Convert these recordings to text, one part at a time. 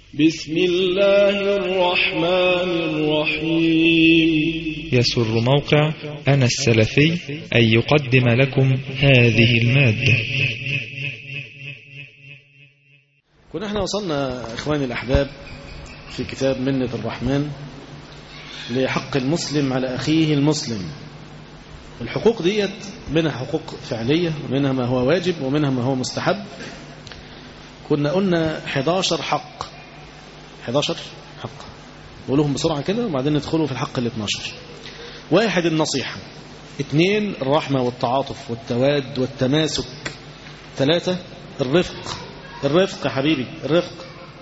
بسم الله الرحمن الرحيم يسر موقع أنا السلفي أن يقدم لكم هذه المادة كنا احنا وصلنا اخواني الاحباب في كتاب منة الرحمن لحق المسلم على اخيه المسلم الحقوق ديت منها حقوق فعلية ومنها ما هو واجب ومنها ما هو مستحب كنا قلنا 11 حق 11 حق نقولهم بسرعة كده وبعدين ندخلوا في الحق ال 12 واحد النصيحة اثنين الرحمة والتعاطف والتواد والتماسك ثلاثة الرفق الرفق يا حبيبي الرفق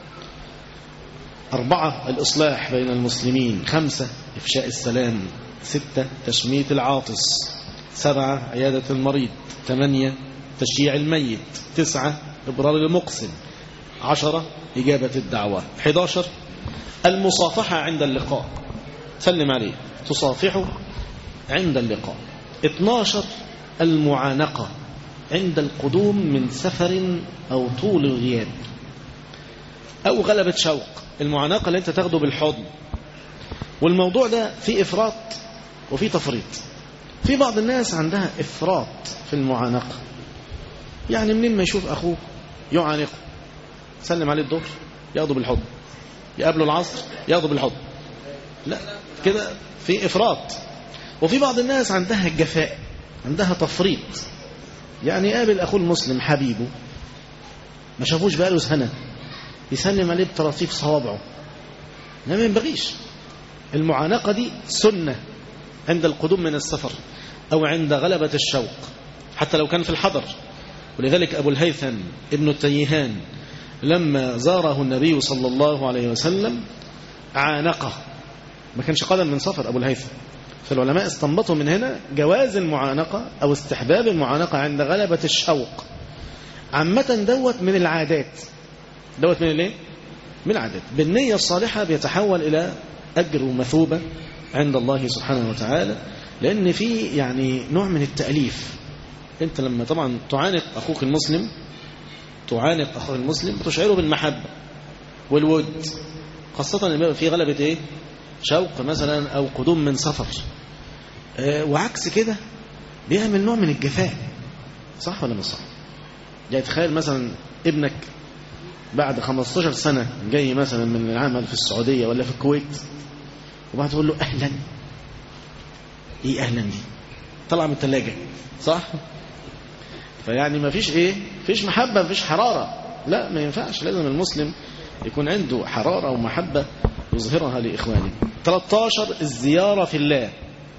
أربعة الإصلاح بين المسلمين خمسة إفشاء السلام ستة تشميت العاطس سبعة عيادة المريض ثمانية تشييع الميت تسعة إبرار المقسم عشرة إجابة الدعوة 11 المصافحة عند اللقاء سلم عليه تصافحه عند اللقاء 12 المعانقة عند القدوم من سفر أو طول الغياب أو غلبة شوق المعانقة اللي أنت تاخده بالحضن والموضوع ده فيه إفراط وفيه تفريط في بعض الناس عندها إفراط في المعانقة يعني منين ما يشوف أخوه يعانقه سلم عليه الظهر ياخده بالحضن يقابله العصر ياخده بالحضن لا كده في إفراط وفي بعض الناس عندها الجفاء عندها تفريط يعني يقابل أخوه المسلم حبيبه ما شافوش بقاله سنة يسلم عليه بطراطيف صوابعه لا ما ينبغيش المعانقة دي سنة عند القدوم من السفر أو عند غلبة الشوق حتى لو كان في الحضر ولذلك أبو الهيثم ابن التيهان لما زاره النبي صلى الله عليه وسلم عانقه ما كانش قدم من سفر أبو الهيثم فالعلماء استنبطوا من هنا جواز المعانقة أو استحباب المعانقة عند غلبة الشوق عامة دوت من العادات دوت من الايه؟ من العادات بالنية الصالحة بيتحول إلى أجر ومثوبة عند الله سبحانه وتعالى لأن في يعني نوع من التأليف أنت لما طبعا تعانق أخوك المسلم تعانق أخوك المسلم تشعره بالمحبة والود خاصة لما في غلبة إيه؟ شوق مثلا أو قدوم من سفر أه وعكس كده بيعمل نوع من الجفاء صح ولا مش صح يعني تخيل مثلا ابنك بعد 15 سنة جاي مثلا من العمل في السعودية ولا في الكويت وبعد تقول له أهلا إيه أهلا دي طلع من الثلاجة صح فيعني ما فيش إيه فيش محبة ما فيش حرارة لا ما ينفعش لازم المسلم يكون عنده حرارة ومحبة يظهرها لإخوانه 13 الزيارة في الله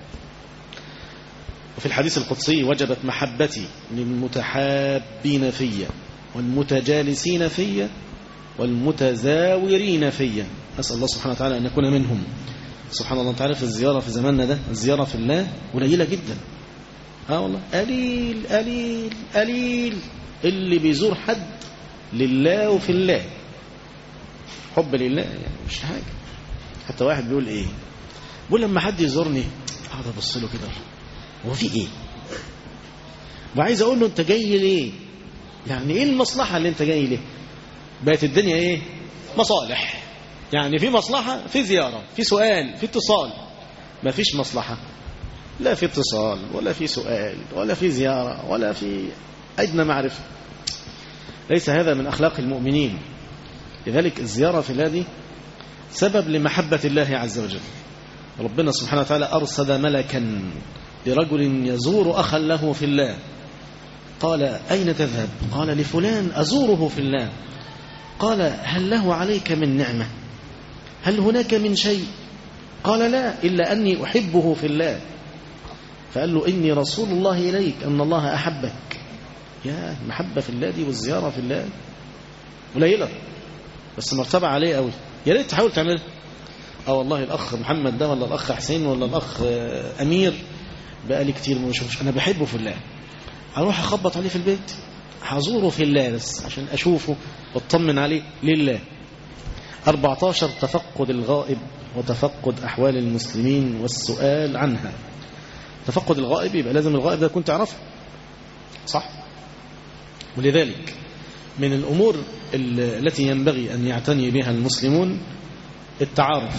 وفي الحديث القدسي وجبت محبتي للمتحابين في والمتجالسين في والمتزاورين في أسأل الله سبحانه وتعالى أن نكون منهم سبحان الله تعالى في الزيارة في زماننا ده الزيارة في الله قليلة جدا اه والله قليل قليل قليل اللي بيزور حد لله وفي الله حب لله يعني مش حاجة حتى واحد بيقول ايه بيقول لما حد يزورني اقعد ابص له كده هو في ايه وعايز اقول له انت جاي ليه يعني ايه المصلحة اللي انت جاي ليه بقت الدنيا ايه مصالح يعني في مصلحة في زيارة في سؤال في اتصال ما فيش مصلحة لا في اتصال ولا في سؤال ولا في زيارة ولا في أدنى معرفة ليس هذا من أخلاق المؤمنين لذلك الزيارة في الله دي سبب لمحبة الله عز وجل ربنا سبحانه وتعالى أرسل ملكا لرجل يزور أخا له في الله قال أين تذهب قال لفلان أزوره في الله قال هل له عليك من نعمة هل هناك من شيء قال لا إلا أني أحبه في الله فقال له إني رسول الله إليك أن الله أحبك يا المحبة في الله دي والزيارة في الله قليلة بس مرتبة عليه قوي يا ريت تحاول تعملها اه والله الأخ محمد ده ولا الأخ حسين ولا الأخ أمير بقى لي كتير ما بشوفش أنا بحبه في الله هروح أخبط عليه في البيت هزوره في الله بس عشان أشوفه واطمن عليه لله 14 تفقد الغائب وتفقد أحوال المسلمين والسؤال عنها تفقد الغائب يبقى لازم الغائب ده كنت تعرفه صح ولذلك من الأمور التي ينبغي أن يعتني بها المسلمون التعارف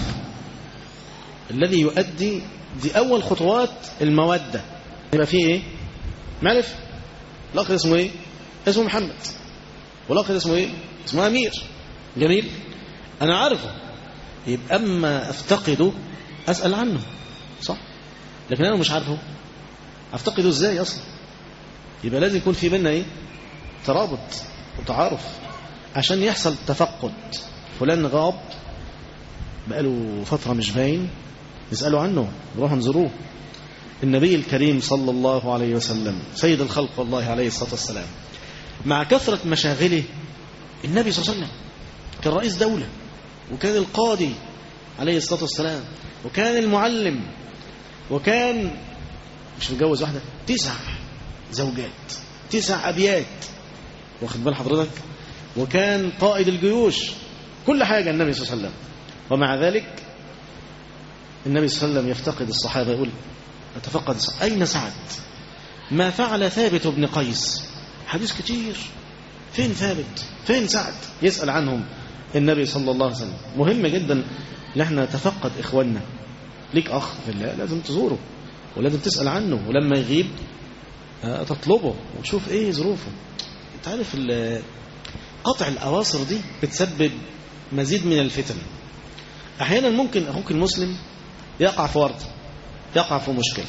الذي يؤدي دي أول خطوات المودة يبقى فيه إيه معرف الأخ اسمه إيه اسمه محمد والأخ اسمه إيه اسمه أمير جميل أنا عارفه يبقى أما أفتقده أسأل عنه صح لكن أنا مش عارفه أفتقده إزاي أصلا يبقى لازم يكون في بيننا إيه ترابط وتعارف عشان يحصل تفقد فلان غاب بقاله فترة مش باين نسأله عنه نروح نزوروه النبي الكريم صلى الله عليه وسلم سيد الخلق والله عليه الصلاة والسلام مع كثرة مشاغله النبي صلى الله عليه وسلم كان رئيس دولة وكان القاضي عليه الصلاة والسلام وكان المعلم وكان مش متجوز واحدة تسع زوجات تسع أبيات واخد بال حضرتك وكان قائد الجيوش كل حاجة النبي صلى الله عليه وسلم ومع ذلك النبي صلى الله عليه وسلم يفتقد الصحابة يقول أتفقد الصحابة. أين سعد ما فعل ثابت بن قيس حديث كتير فين ثابت فين سعد يسأل عنهم النبي صلى الله عليه وسلم مهم جدا ان احنا نتفقد إخواننا ليك أخ في الله لازم تزوره ولازم تسأل عنه ولما يغيب تطلبه وتشوف ايه ظروفه انت عارف قطع الأواصر دي بتسبب مزيد من الفتن أحيانا ممكن أخوك المسلم يقع في ورطة يقع في مشكلة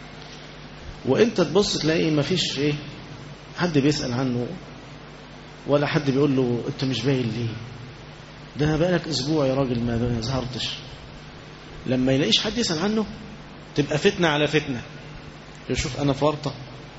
وانت تبص تلاقي مفيش ايه حد بيسأل عنه ولا حد بيقول له انت مش باين ليه ده بقالك اسبوع يا راجل ما ظهرتش لما يلاقيش حد يسأل عنه تبقى فتنة على فتنة يشوف انا في ورطة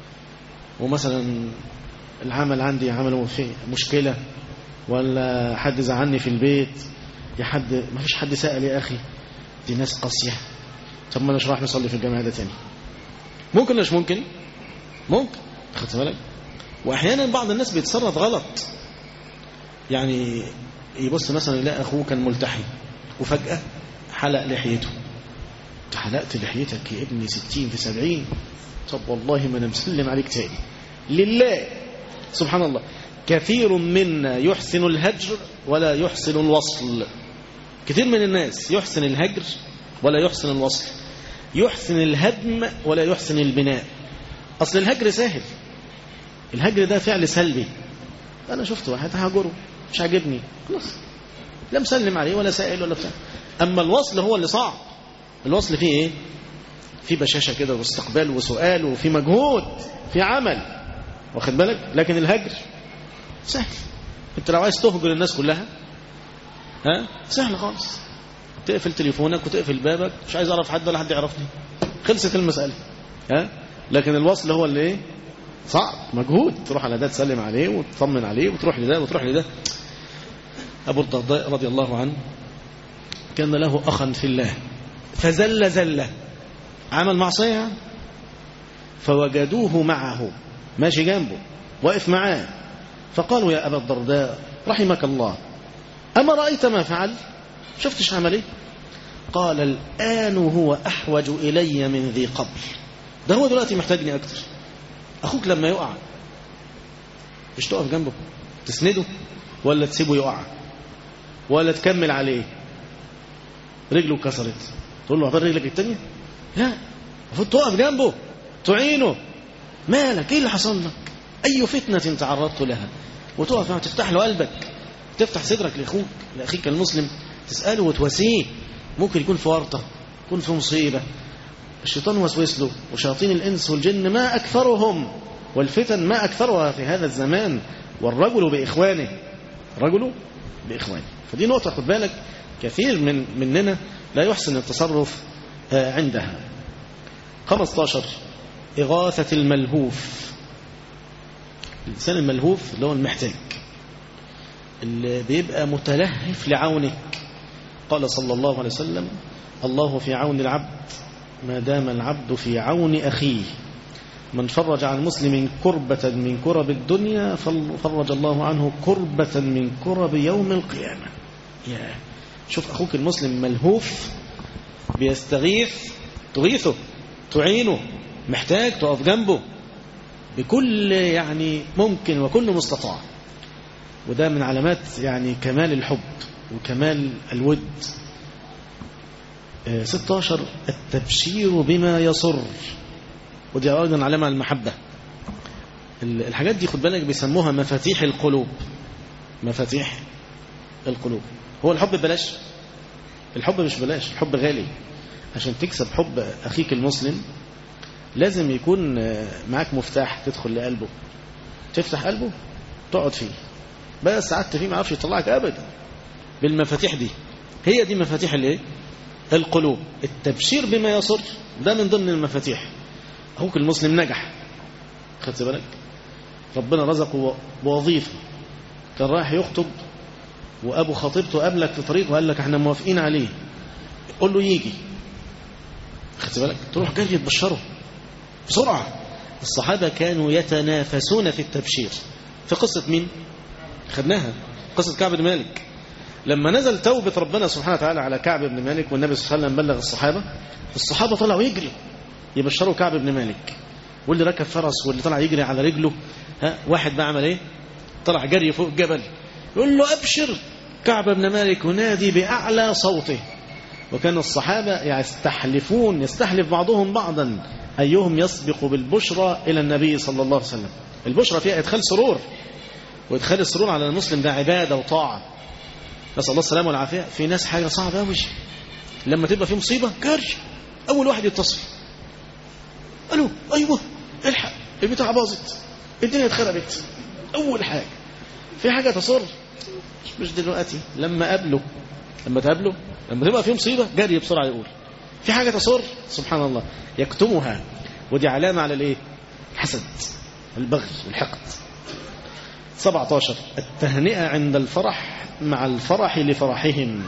ومثلا العمل عندي عمل فيه مشكلة ولا حد زعلني في البيت يا حد ما فيش حد سأل يا أخي دي ناس قاسية طب ما نش راح نصلي في الجامع ده تاني ممكن مش ممكن ممكن خدت بالك واحيانا بعض الناس بيتصرف غلط يعني يبص مثلا يلاقي اخوه كان ملتحي وفجأة حلق لحيته انت حلقت لحيتك يا ابني ستين في سبعين طب والله ما انا مسلم عليك تاني لله سبحان الله كثير منا يحسن الهجر ولا يحسن الوصل كثير من الناس يحسن الهجر ولا يحسن الوصل يحسن الهدم ولا يحسن البناء أصل الهجر سهل الهجر ده فعل سلبي أنا شفت واحد هاجره مش عاجبني خلاص لا مسلم عليه ولا سائل ولا بتاع أما الوصل هو اللي صعب الوصل فيه إيه في بشاشة كده واستقبال وسؤال وفي مجهود في عمل واخد بالك لكن الهجر سهل انت لو عايز تهجر الناس كلها ها سهل خالص تقفل تليفونك وتقفل بابك مش عايز اعرف حد ولا حد يعرفني خلصت المسألة ها لكن الوصل هو اللي ايه صعب مجهود تروح على ده تسلم عليه وتطمن عليه وتروح لده وتروح لده أبو الدرداء رضي الله عنه كان له أخا في الله فزل زلة عمل معصية فوجدوه معه ماشي جنبه واقف معاه فقالوا يا أبا الدرداء رحمك الله أما رأيت ما فعل شفتش عمل ايه قال الآن هو أحوج إلي من ذي قبل ده هو دلوقتي محتاجني أكتر أخوك لما يقع مش تقف جنبه تسنده ولا تسيبه يقع ولا تكمل عليه رجله اتكسرت تقول له عبر رجلك التانية لا المفروض تقف جنبه تعينه مالك ايه اللي حصل لك اي فتنة تعرضت لها وتقف تفتح له قلبك تفتح صدرك لاخوك لاخيك المسلم تسأله وتواسيه ممكن يكون في ورطة يكون في مصيبة الشيطان وسوس له وشياطين الإنس والجن ما أكثرهم والفتن ما أكثرها في هذا الزمان والرجل بإخوانه رجل بإخوانه فدي نقطة خد بالك كثير من مننا لا يحسن التصرف عندها 15 إغاثة الملهوف الإنسان الملهوف اللي هو المحتاج اللي بيبقى متلهف لعونك قال صلى الله عليه وسلم الله في عون العبد ما دام العبد في عون أخيه من فرج عن مسلم كربة من كرب الدنيا فرج الله عنه كربة من كرب يوم القيامة يا شوف أخوك المسلم ملهوف بيستغيث تغيثه تعينه محتاج تقف جنبه بكل يعني ممكن وكل مستطاع وده من علامات يعني كمال الحب وكمال الود 16 التبشير بما يسر ودي أيضا علامة على المحبة الحاجات دي خد بالك بيسموها مفاتيح القلوب مفاتيح القلوب هو الحب ببلاش الحب مش بلاش الحب غالي عشان تكسب حب أخيك المسلم لازم يكون معاك مفتاح تدخل لقلبه تفتح قلبه تقعد فيه بس قعدت فيه ما عرفش يطلعك أبدا بالمفاتيح دي هي دي مفاتيح الايه القلوب التبشير بما يسر ده من ضمن المفاتيح أخوك المسلم نجح خدت بالك ربنا رزقه بوظيفة كان رايح يخطب وأبو خطيبته قابلك في طريق وقال لك احنا موافقين عليه قول له يجي خدت بالك تروح جاي تبشره بسرعة الصحابة كانوا يتنافسون في التبشير في قصة مين خدناها قصة كعب بن مالك لما نزل توبة ربنا سبحانه وتعالى على كعب بن مالك والنبي صلى الله عليه وسلم بلغ الصحابة الصحابة طلعوا يجري يبشروا كعب بن مالك واللي ركب فرس واللي طلع يجري على رجله ها واحد بقى عمل ايه طلع جري فوق الجبل يقول له ابشر كعب بن مالك ونادي باعلى صوته وكان الصحابه يستحلفون يستحلف بعضهم بعضا ايهم يسبق بالبشرى الى النبي صلى الله عليه وسلم البشرى فيها ادخال سرور وادخال السرور على المسلم ده عباده وطاعه نسال الله السلامه والعافيه في ناس حاجه صعبه قوي لما تبقى في مصيبه جري اول واحد يتصل الو ايوه الحق البتاع باظت الدنيا اتخربت اول حاجه في حاجه تصر مش دلوقتي لما قابله لما تقابله لما تبقى في مصيبه جري بسرعه يقول في حاجه تصر سبحان الله يكتمها ودي علامه على الايه الحسد البغي والحقد 17 التهنئه عند الفرح مع الفرح لفرحهم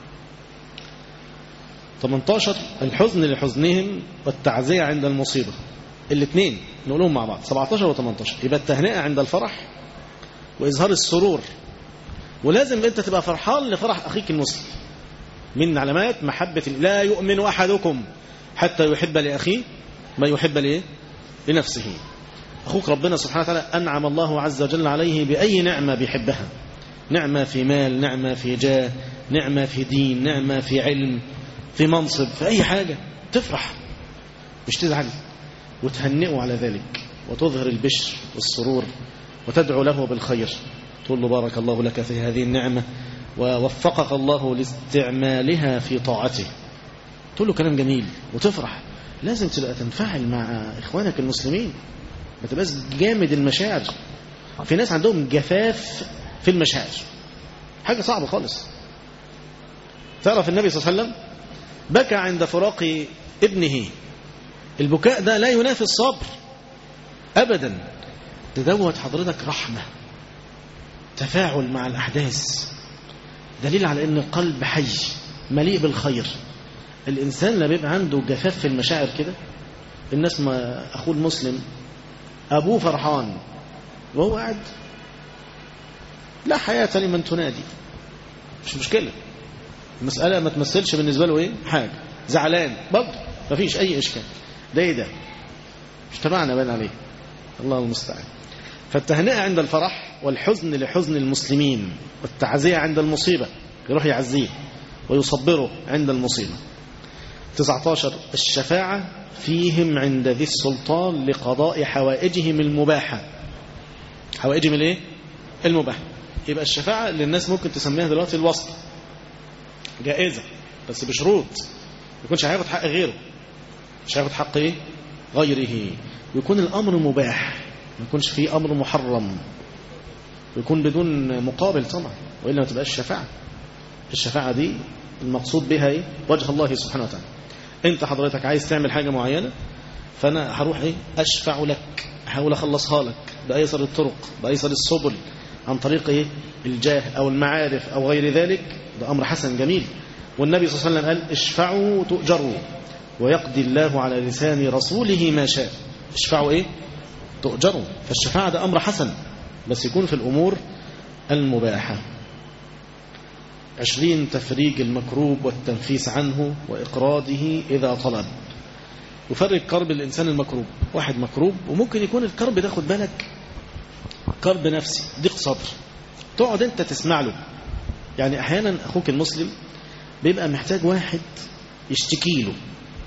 18 الحزن لحزنهم والتعزية عند المصيبة الاثنين نقولهم مع بعض 17 و18 يبقى التهنئة عند الفرح وإظهار السرور ولازم أنت تبقى فرحان لفرح أخيك المسلم من علامات محبة لا يؤمن أحدكم حتى يحب لأخيه ما يحب لإيه لنفسه أخوك ربنا سبحانه وتعالى أنعم الله عز وجل عليه بأي نعمة بيحبها نعمة في مال نعمة في جاه نعمة في دين نعمة في علم في منصب في أي حاجة تفرح مش تزعل وتهنئه على ذلك وتظهر البشر والسرور وتدعو له بالخير تقول له بارك الله لك في هذه النعمة ووفقك الله لاستعمالها في طاعته تقول له كلام جميل وتفرح لازم تبقى تنفعل مع إخوانك المسلمين ما تبقاش جامد المشاعر في ناس عندهم جفاف في المشاعر حاجة صعبة خالص تعرف النبي صلى الله عليه وسلم بكى عند فراق ابنه البكاء ده لا ينافي الصبر أبدا تدوت حضرتك رحمة تفاعل مع الأحداث دليل على أن القلب حي مليء بالخير الإنسان لما بيبقى عنده جفاف في المشاعر كده الناس ما أخوه المسلم أبوه فرحان وهو قاعد لا حياة لمن تنادي مش مشكلة المسألة ما تمثلش بالنسبة له ايه حاجة زعلان برضه ما فيش أي إشكال ده ايه ده مش تبعنا بين عليه الله المستعان فالتهنئة عند الفرح والحزن لحزن المسلمين والتعزية عند المصيبة يروح يعزيه ويصبره عند المصيبة 19 الشفاعة فيهم عند ذي السلطان لقضاء حوائجهم المباحة حوائجهم الايه المباحة يبقى الشفاعة اللي الناس ممكن تسميها دلوقتي الوسط جائزة بس بشروط ما يكونش هياخد حق غيره مش هياخد حق ايه غيره ويكون الامر مباح ما يكونش فيه امر محرم ويكون بدون مقابل طبعا والا ما تبقاش شفاعه الشفاعه دي المقصود بها ايه وجه الله سبحانه وتعالى انت حضرتك عايز تعمل حاجه معينه فانا هروح ايه اشفع لك احاول اخلصها لك بايسر الطرق بايسر السبل عن طريق ايه الجاه او المعارف او غير ذلك ده امر حسن جميل والنبي صلى الله عليه وسلم قال اشفعوا تؤجروا ويقضي الله على لسان رسوله ما شاء اشفعوا ايه تؤجروا فالشفاعة ده امر حسن بس يكون في الامور المباحة عشرين تفريج المكروب والتنفيس عنه وإقراضه إذا طلب يفرق كرب الإنسان المكروب واحد مكروب وممكن يكون الكرب ده خد بالك كرب نفسي ضيق صدر تقعد انت تسمع له يعني احيانا اخوك المسلم بيبقى محتاج واحد يشتكي له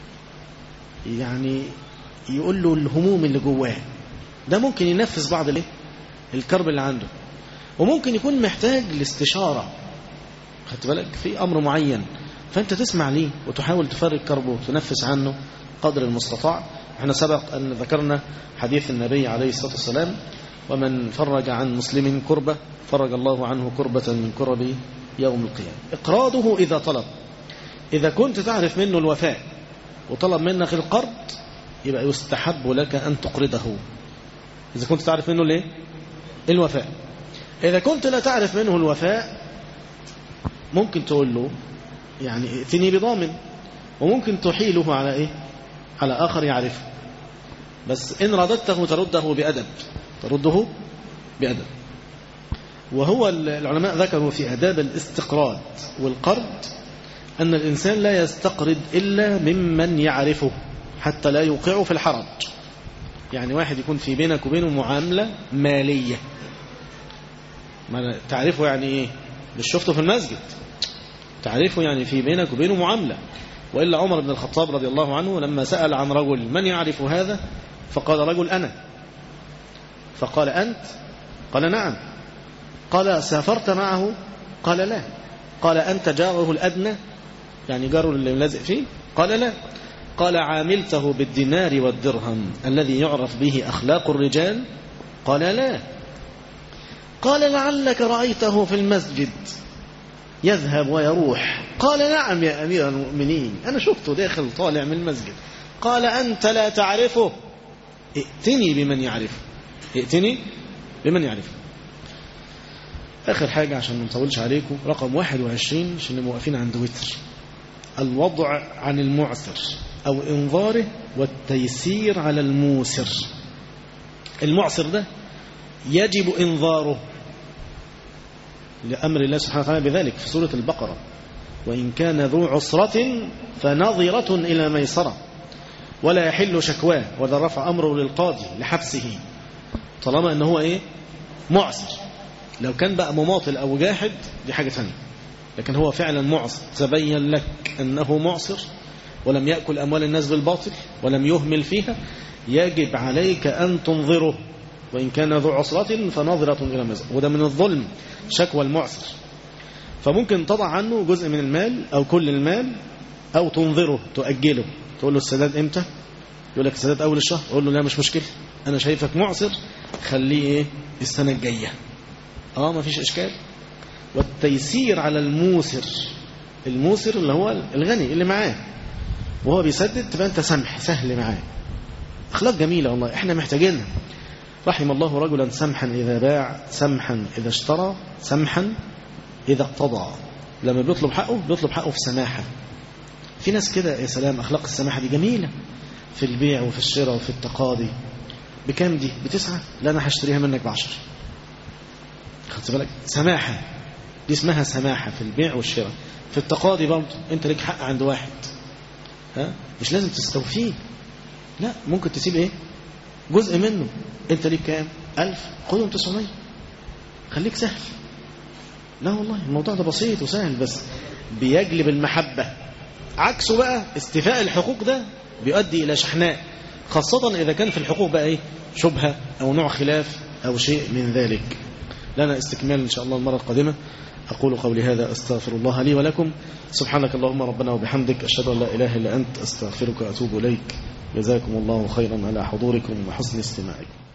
يعني يقول له الهموم اللي جواه ده ممكن ينفذ بعض الايه الكرب اللي عنده وممكن يكون محتاج لاستشارة خدت بالك في أمر معين فأنت تسمع ليه وتحاول تفرق كربه وتنفس عنه قدر المستطاع احنا سبق أن ذكرنا حديث النبي عليه الصلاة والسلام ومن فرج عن مسلم كربة فرج الله عنه كربة من كرب يوم القيامة إقراضه إذا طلب إذا كنت تعرف منه الوفاء وطلب منك القرض يبقى يستحب لك أن تقرضه إذا كنت تعرف منه الايه الوفاء إذا كنت لا تعرف منه الوفاء ممكن تقول له يعني ائتني بضامن وممكن تحيله على إيه على آخر يعرفه بس إن رددته ترده بأدب ترده بأدب وهو العلماء ذكروا في أداب الاستقراض والقرض أن الإنسان لا يستقرض إلا ممن يعرفه حتى لا يوقعه في الحرج يعني واحد يكون في بينك وبينه معاملة مالية ما تعرفه يعني ايه مش شفته في المسجد تعرفه يعني في بينك وبينه معاملة وإلا عمر بن الخطاب رضي الله عنه لما سأل عن رجل من يعرف هذا فقال رجل أنا فقال أنت قال نعم قال سافرت معه قال لا قال أنت جاره الأدنى يعني جاره اللي ملازق فيه قال لا قال عاملته بالدينار والدرهم الذي يعرف به أخلاق الرجال قال لا قال لعلك رأيته في المسجد يذهب ويروح قال نعم يا أمير المؤمنين أنا شفته داخل طالع من المسجد قال أنت لا تعرفه ائتني بمن يعرفه ائتني بمن يعرفه آخر حاجة عشان ما نطولش عليكم رقم 21 عشان واقفين عند وتر الوضع عن المعسر أو إنظاره والتيسير على الموسر المعسر ده يجب إنظاره لأمر الله سبحانه وتعالى بذلك في سورة البقرة وإن كان ذو عسرة فنظرة إلى ميسرة ولا يحل شكواه وذا رفع أمره للقاضي لحبسه طالما أنه إيه معسر لو كان بقى مماطل أو جاحد دي حاجة ثانيه لكن هو فعلا معسر تبين لك أنه معسر ولم يأكل أموال الناس بالباطل ولم يهمل فيها يجب عليك أن تنظره وإن كان ذو عسرة فنظرة إلى مزر وده من الظلم شكوى المعسر فممكن تضع عنه جزء من المال أو كل المال أو تنظره تؤجله تقول له السداد إمتى يقول لك السداد أول الشهر أقول له لا مش مشكلة أنا شايفك معسر خليه إيه السنة الجاية آه ما فيش إشكال والتيسير على الموسر الموسر اللي هو الغني اللي معاه وهو بيسدد تبقى أنت سمح سهل معاه أخلاق جميلة والله إحنا محتاجينها رحم الله رجلا سمحا إذا باع سمحا إذا اشترى سمحا إذا اقتضى لما بيطلب حقه بيطلب حقه في سماحة في ناس كده يا سلام أخلاق السماحة دي جميلة في البيع وفي الشراء وفي التقاضي بكام دي بتسعة لا أنا هشتريها منك بعشر خدت بالك سماحة دي اسمها سماحة في البيع والشراء في التقاضي برضه انت لك حق عند واحد ها مش لازم تستوفيه لا ممكن تسيب ايه جزء منه انت ليك كام ألف خدهم 900 خليك سهل لا والله الموضوع ده بسيط وسهل بس بيجلب المحبة عكسه بقى استيفاء الحقوق ده بيؤدي إلى شحناء خاصة إذا كان في الحقوق بقى إيه شبهة أو نوع خلاف أو شيء من ذلك لنا استكمال إن شاء الله المرة القادمة أقول قولي هذا أستغفر الله لي ولكم سبحانك اللهم ربنا وبحمدك أشهد أن لا إله إلا أنت أستغفرك وأتوب إليك جزاكم الله خيرا على حضوركم وحسن استماعكم